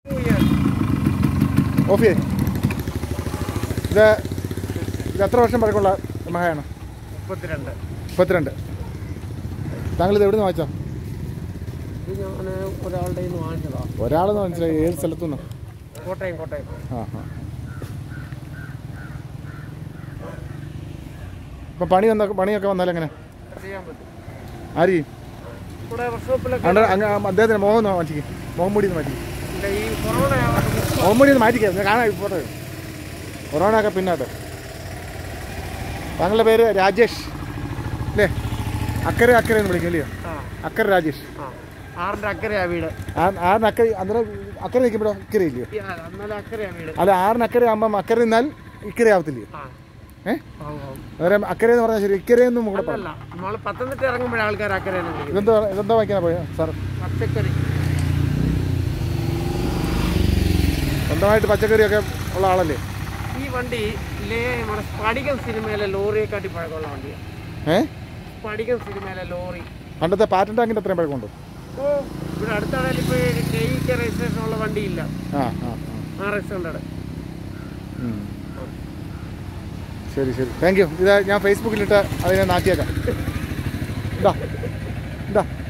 Of ചെയ്യ് ഇത് ഇത് എത്ര വർഷം പഴക്കമുള്ള മഹയാണ് മുപ്പത്തിരണ്ട് മുപ്പത്തിരണ്ട് താങ്കൾ ഇത് എവിടെ നിന്ന് വാങ്ങിച്ചോ ഇത് ഞാൻ ഒരാളുടെ കയ്യിൽ നിന്ന് വാങ്ങിച്ചതാ ഒരാളെന്ന് മനസ്സിലായി ഏത് സ്ഥലത്തു നിന്ന് കോട്ടയം കോട്ടയം ആ ആ ഇപ്പം പണി വന്ന പണിയൊക്കെ വന്നാൽ എങ്ങനെ ചെയ്യാൻ പറ്റും ആര് ഇവിടെ വർക്ക്ഷോപ്പിലൊക്കെ അങ്ങ് അങ്ങ് അദ്ദേഹത്തിന് മുഖം ഒന്ന് മാറ്റിക്കും മുഖം മൂടി ഒന്ന് മാറ്റി ഇല്ല, ഈ കൊറോണ ആവാതെ മുഖം മൂടി ഒന്ന് മാറ്റിക്കാം ഞാൻ കാണാൻ ഫോട്ടോ കൊറോണ ഒക്കെ പിന്നാട്ടെ താങ്കളുടെ പേര് രാജേഷ് അല്ലേ അക്കരെ അക്കരെ എന്ന് വിളിക്കും അല്ലയോ ആ അക്കരെ രാജേഷ് ആ ആറിൻ്റെ അക്കരയാ വീട് ആ- ആറിന് അക്കരെ അന്നേരം അക്കരെ നിൽക്കുമ്പോഴോ ഇക്കരെ ഇല്ലയോ ഈ ആ- അന്നേരം അക്കരയാ വീട് അല്ല ആറിന് അക്കരെ ആകുമ്പം അക്കരെ നിന്നാൽ ഇക്കരെ ആവത്തില്ലയോ ആ ഏഹ് ആവും, ആവും. അന്നേരം അക്കരെ എന്ന് പറഞ്ഞാൽ ശരി ഇക്കരെ എന്നും കൂടെ പറഞ്ഞു അല്ല നമ്മൾ പത്തനംതിട്ട ഇറങ്ങുമ്പോഴേ ആൾക്കാർ അക്കരയാണ് വിളിക്കുന്നത് ഇതെന്താ ഇതെന്താ വായിക്കാൻ പോയ സാർ പച്ചക്കറി സ്വന്തമായിട്ട് പച്ചക്കറിയൊക്കെ ഉള്ള ആളല്ലേ ഈ വണ്ടി ലേ നമ്മുടെ സ്പടികം സിനിമയിലെ ലോറിയെക്കാട്ടി പഴക്കമുള്ള വണ്ടിയാണ് ഏഹ് സ്പടികം സിനിമയിലെ ലോറി പണ്ടത്തെ പാറ്റൻ ടാങ്കിൻ്റെ അത്രയും പഴക്കമുണ്ടോ ഓ ഇവിടെ അടുത്താണെങ്കിൽ ഇപ്പോൾ കെ ഇ രജിസ്ട്രേഷൻ ഉള്ള വണ്ടിയില്ല ആ ആ ആ ആർ എക്സ് ഹൺഡ്രഡ് ഉം. ശരി ശരി താങ്ക് യു ഇത് ഞാൻ ഫേസ്ബുക്കിലിട്ട് അതിനെ നാക്കിയേക്കാം ഇതാ ഇതാ